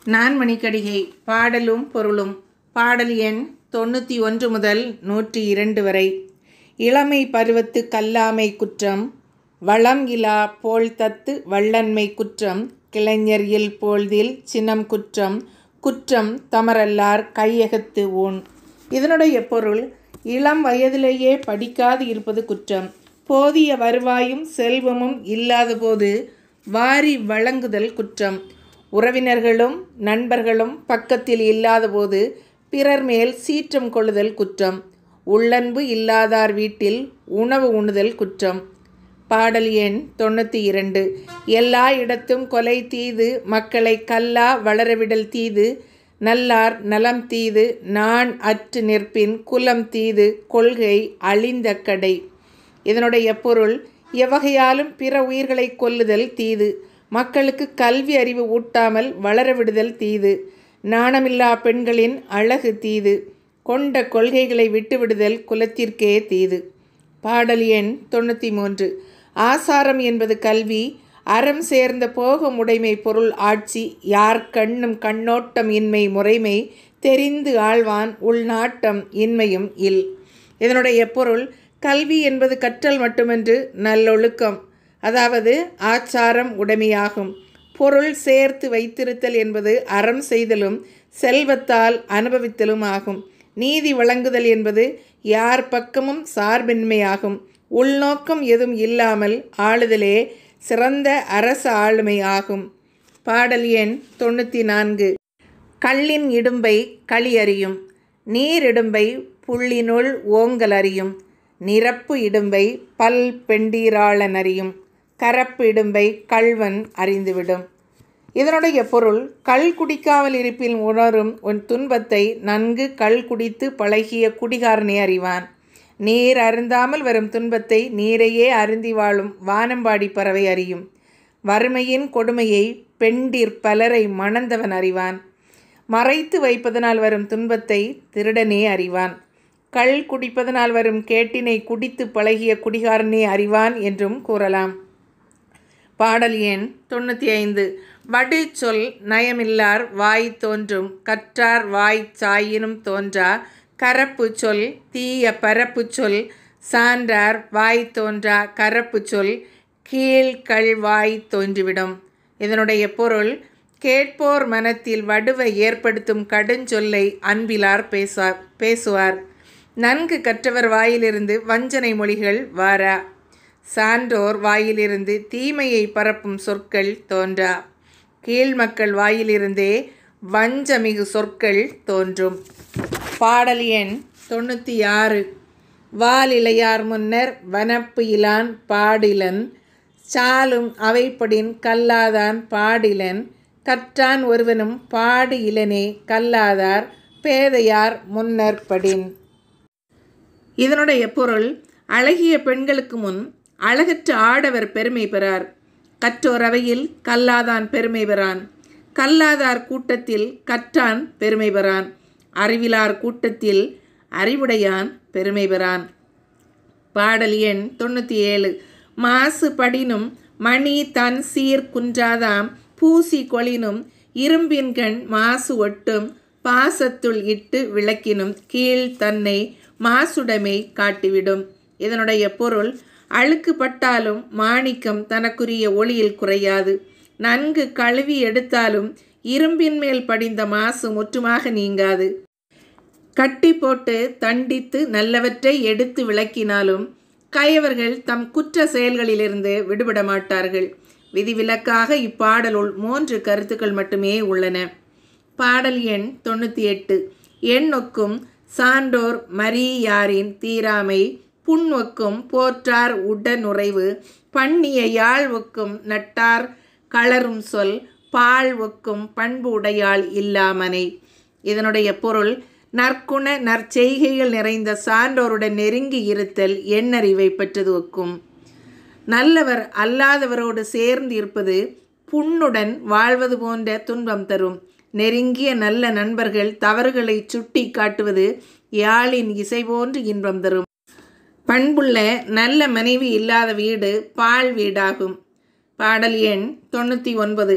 நான்மணிக்கடிகை பாடலும் பொருளும் பாடல் எண் தொண்ணூற்றி ஒன்று முதல் நூற்றி இரண்டு வரை இளமை பருவத்து கல்லாமை குற்றம் வளம் இலா போல் தத்து வள்ளன்மை குற்றம் கிளைஞர் இல் போழ்தில் சினம் குற்றம் குற்றம் தமரல்லார் கையகத்து ஊன் இதனுடைய பொருள் இளம் வயதிலேயே படிக்காது இருப்பது குற்றம் போதிய வருவாயும் செல்வமும் இல்லாதபோது வாரி வழங்குதல் குற்றம் உறவினர்களும் நண்பர்களும் பக்கத்தில் இல்லாதபோது பிறர் மேல் சீற்றம் கொள்ளுதல் குற்றம் உள்ளன்பு இல்லாதார் வீட்டில் உணவு உண்ணுதல் குற்றம் பாடல் எண் தொண்ணூற்றி இரண்டு எல்லா இடத்தும் கொலை தீது மக்களை கல்லா வளரவிடல் தீது நல்லார் நலம் தீது நான் அற்று நிற்பின் குலம் தீது கொள்கை அழிந்த கடை இதனுடைய பொருள் எவ்வகையாலும் பிற உயிர்களை கொல்லுதல் தீது மக்களுக்கு கல்வி அறிவு ஊட்டாமல் வளரவிடுதல் தீது நாணமில்லா பெண்களின் அழகு தீது கொண்ட கொள்கைகளை விட்டுவிடுதல் குலத்திற்கே தீது பாடல் எண் தொண்ணூற்றி மூன்று ஆசாரம் என்பது கல்வி அறம் சேர்ந்த போகும் உடைமை பொருள் ஆட்சி யார் கண்ணும் கண்ணோட்டம் இன்மை முறைமை தெரிந்து ஆழ்வான் உள்நாட்டம் இன்மையும் இல் இதனுடைய பொருள் கல்வி என்பது கற்றல் மட்டுமன்று நல்லொழுக்கம் அதாவது ஆச்சாரம் உடைமையாகும் பொருள் சேர்த்து வைத்திருத்தல் என்பது அறம் செய்தலும் செல்வத்தால் அனுபவித்தலும் ஆகும் நீதி வழங்குதல் என்பது யார் பக்கமும் சார்பின்மையாகும் உள்நோக்கம் எதுவும் இல்லாமல் ஆளுதலே சிறந்த அரச ஆளுமை ஆகும் பாடல் எண் தொண்ணூற்றி நான்கு கல்லின் இடும்பை களி அறியும் நீரிடும்பை புள்ளினுள் ஓங்கல் அறியும் நிரப்பு இடும்பை பல் பெண்டீராளன் அறியும் கரப்பு இடும்பை கல்வன் அறிந்துவிடும் இதனுடைய பொருள் கள் குடிக்காமல் இருப்பில் உணரும் உன் துன்பத்தை நன்கு கள் குடித்து பழகிய குடிகாரனே அறிவான் நீர் அருந்தாமல் வரும் துன்பத்தை நீரையே அருந்தி வாழும் வானம்பாடி பறவை அறியும் வறுமையின் கொடுமையை பெண்டிர் பலரை மணந்தவன் அறிவான் மறைத்து வைப்பதனால் வரும் துன்பத்தை திருடனே அறிவான் கள் குடிப்பதனால் வரும் கேட்டினை குடித்து பழகிய குடிகாரனே அறிவான் என்றும் கூறலாம் பாடல் எண் தொண்ணூற்றி ஐந்து வடு சொல் நயமில்லார் வாய் தோன்றும் கற்றார் வாய் சாயினும் தோன்றா கரப்பு சொல் தீய பரப்பு சொல் சான்றார் வாய் தோன்றா கரப்பு சொல் கீழ்கள் வாய் தோன்றிவிடும் இதனுடைய பொருள் கேட்போர் மனத்தில் வடுவை ஏற்படுத்தும் கடுஞ்சொல்லை அன்பிலார் பேசுவார் பேசுவார் நன்கு கற்றவர் வாயிலிருந்து வஞ்சனை மொழிகள் வாரா சான்றோர் வாயிலிருந்து தீமையை பரப்பும் சொற்கள் தோன்றா கீழ்மக்கள் வாயிலிருந்தே வஞ்சமிகு சொற்கள் தோன்றும் பாடல் எண் தொண்ணூற்றி ஆறு வாலிலையார் முன்னர் வனப்பு இலான் பாடிலன் சாலும் அவைப்படின் கல்லாதான் பாடிலன் கற்றான் ஒருவனும் பாடு இலனே கல்லாதார் பேதையார் முன்னர் படின் இதனுடைய பொருள் அழகிய பெண்களுக்கு முன் அழகற்ற ஆடவர் பெருமை பெறார் கற்றோர் அவையில் கல்லாதான் பெருமை பெறான் கல்லாதார் கூட்டத்தில் கற்றான் பெருமை பெறான் அறிவிலார் கூட்டத்தில் அறிவுடையான் பெருமை பெறான் பாடல் எண் தொண்ணூற்றி ஏழு மாசு படினும் மணி தன் சீர் குன்றாதாம் பூசி கொளினும் இரும்பின்கண் மாசு ஒட்டும் பாசத்துள் இட்டு விளக்கினும் கீழ் தன்னை மாசுடைமை காட்டிவிடும் இதனுடைய பொருள் அழுக்கு பட்டாலும் மாணிக்கம் தனக்குரிய ஒளியில் குறையாது நன்கு கழுவி எடுத்தாலும் இரும்பின் மேல் படிந்த மாசு முற்றுமாக நீங்காது கட்டி போட்டு தண்டித்து நல்லவற்றை எடுத்து விளக்கினாலும் கயவர்கள் தம் குற்ற செயல்களிலிருந்து விடுபட மாட்டார்கள் விதிவிலக்காக இப்பாடலுள் மூன்று கருத்துக்கள் மட்டுமே உள்ளன பாடல் எண் தொண்ணூற்றி எட்டு எண்ணொக்கும் சான்றோர் மரியாரின் தீராமை புண்வொக்கும் போற்றார் உடனுறைவு பண்ணிய யாழ் ஒக்கும் நட்டார் களரும் சொல் பால் ஒக்கும் பண்பு உடையாள் இல்லாமனை இதனுடைய பொருள் நற்குண நற்செய்கைகள் நிறைந்த சான்றோருடன் நெருங்கி இருத்தல் எண்ணறிவை பெற்றது ஒக்கும் நல்லவர் அல்லாதவரோடு சேர்ந்து இருப்பது புண்ணுடன் வாழ்வது போன்ற துன்பம் தரும் நெருங்கிய நல்ல நண்பர்கள் தவறுகளை சுட்டி காட்டுவது யாழின் இசை போன்று இன்பம் தரும் பண்புள்ள நல்ல மனைவி இல்லாத வீடு பால் வீடாகும் பாடல் எண் தொண்ணூற்றி ஒன்பது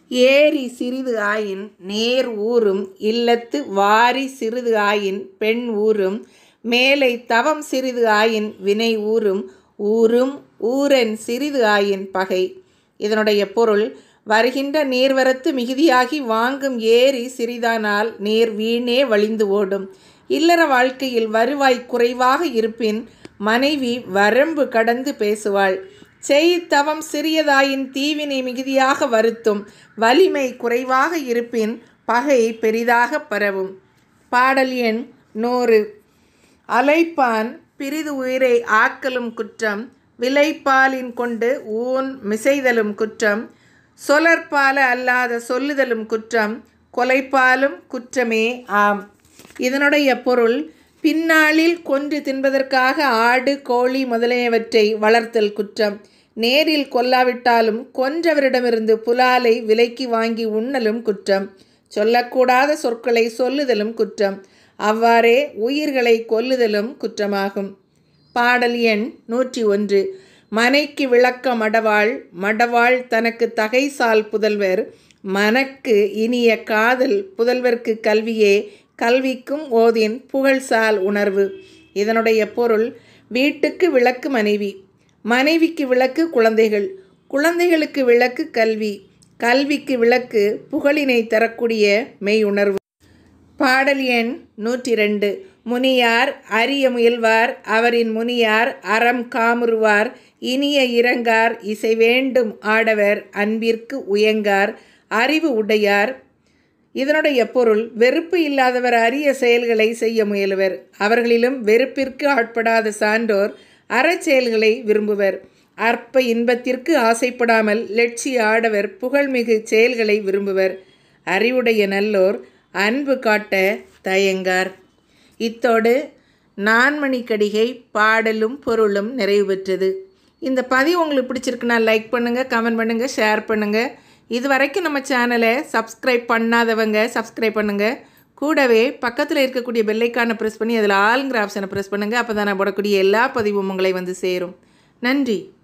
ஏரி சிறிது ஆயின் நேர் ஊரும் இல்லத்து வாரி சிறிது ஆயின் பெண் ஊரும் மேலை தவம் சிறிது ஆயின் வினை ஊரும் ஊரும் ஊரன் சிறிது ஆயின் பகை இதனுடைய பொருள் வருகின்ற நீர்வரத்து மிகுதியாகி வாங்கும் ஏரி சிறிதானால் நீர் வீணே வழிந்து ஓடும் இல்லற வாழ்க்கையில் வருவாய் குறைவாக இருப்பின் மனைவி வரம்பு கடந்து பேசுவாள் செய் தவம் சிறியதாயின் தீவினை மிகுதியாக வருத்தும் வலிமை குறைவாக இருப்பின் பகை பெரிதாக பரவும் பாடல் எண் நூறு அலைப்பான் பிரிது உயிரை ஆக்கலும் குற்றம் விலைப்பாலின் கொண்டு ஊன் மிசைதலும் குற்றம் சொலற்பால அல்லாத சொல்லுதலும் குற்றம் கொலைப்பாலும் குற்றமே ஆம் இதனுடைய பொருள் பின்னாளில் கொன்று தின்பதற்காக ஆடு கோழி முதலியவற்றை வளர்த்தல் குற்றம் நேரில் கொல்லாவிட்டாலும் கொன்றவரிடமிருந்து புலாலை விலைக்கு வாங்கி உண்ணலும் குற்றம் சொல்லக்கூடாத சொற்களை சொல்லுதலும் குற்றம் அவ்வாறே உயிர்களை கொல்லுதலும் குற்றமாகும் பாடல் எண் நூற்றி ஒன்று மனைக்கு விளக்க மடவாள் மடவாள் தனக்கு தகைசால் புதல்வர் மனக்கு இனிய காதல் புதல்வர்க்கு கல்வியே கல்விக்கும் ஓதின் புகழ்சால் உணர்வு இதனுடைய பொருள் வீட்டுக்கு விளக்கு மனைவி மனைவிக்கு விளக்கு குழந்தைகள் குழந்தைகளுக்கு விளக்கு கல்வி கல்விக்கு விளக்கு புகழினை தரக்கூடிய மெய் உணர்வு பாடல் எண் நூற்றி ரெண்டு முனியார் அரிய முயல்வார் அவரின் முனியார் அறம் காமுறுவார் இனிய இரங்கார் இசை வேண்டும் ஆடவர் அன்பிற்கு உயங்கார் அறிவு உடையார் இதனுடைய பொருள் வெறுப்பு இல்லாதவர் அரிய செயல்களை செய்ய முயலுவர் அவர்களிலும் வெறுப்பிற்கு ஆட்படாத சான்றோர் அறச்செயல்களை விரும்புவர் அற்ப இன்பத்திற்கு ஆசைப்படாமல் லட்சிய ஆடவர் புகழ்மிகு செயல்களை விரும்புவர் அறிவுடைய நல்லோர் அன்பு காட்ட தயங்கார் இத்தோடு நான்மணி கடிகை பாடலும் பொருளும் நிறைவு பெற்றது இந்த பதிவு உங்களுக்கு பிடிச்சிருக்குன்னா லைக் பண்ணுங்கள் கமெண்ட் பண்ணுங்கள் ஷேர் பண்ணுங்கள் இது வரைக்கும் நம்ம சேனலை சப்ஸ்கிரைப் பண்ணாதவங்க சப்ஸ்கிரைப் பண்ணுங்கள் கூடவே பக்கத்தில் இருக்கக்கூடிய பெல்லைக்கானை ப்ரெஸ் பண்ணி அதில் ஆளுங்கிற ஆப்ஷனை ப்ரெஸ் பண்ணுங்கள் அப்போ தான் நான் போடக்கூடிய எல்லா பதிவும் உங்களை வந்து சேரும் நன்றி